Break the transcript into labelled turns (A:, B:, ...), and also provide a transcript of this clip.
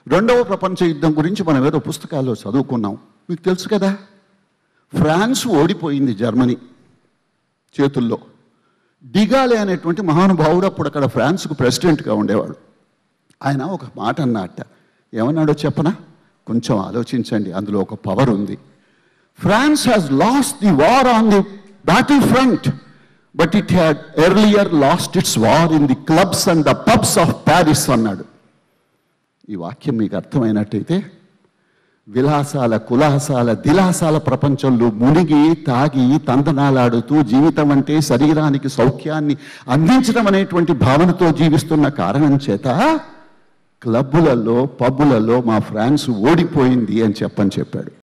A: రెండవ ప్రపంచ యుద్ధం గురించి మనం ఏదో పుస్తకాల్లో చదువుకున్నాం మీకు తెలుసు కదా ఫ్రాన్స్ ఓడిపోయింది జర్మనీ చేతుల్లో డిగాలే అనేటువంటి మహానుభావుడు అప్పుడు అక్కడ ఫ్రాన్స్కు ప్రెసిడెంట్గా ఉండేవాడు ఆయన ఒక మాట అన్నట్ట ఏమన్నాడో చెప్పనా కొంచెం ఆలోచించండి అందులో ఒక పవర్ ఉంది France has lost the war on the battle front but it had earlier lost its war in the clubs and the pubs of Paris అన్నాడు ఈ వాక్యం మీకు అర్థమైనట్టయితే విలాసాల కులాసాల దిలాసాల ప్రపంచంలో మునిగి తాగి తందనాలాడుతూ జీవితం అంటే శరీరానికి సౌఖ్యాన్ని అందించడం అనేటువంటి భావనతో జీవిస్తున్న కారణం చేత క్లబ్బులలో పబ్బులలో మా ఫ్రాన్స్ ఓడిపోయింది అని చెప్పని చెప్పాడు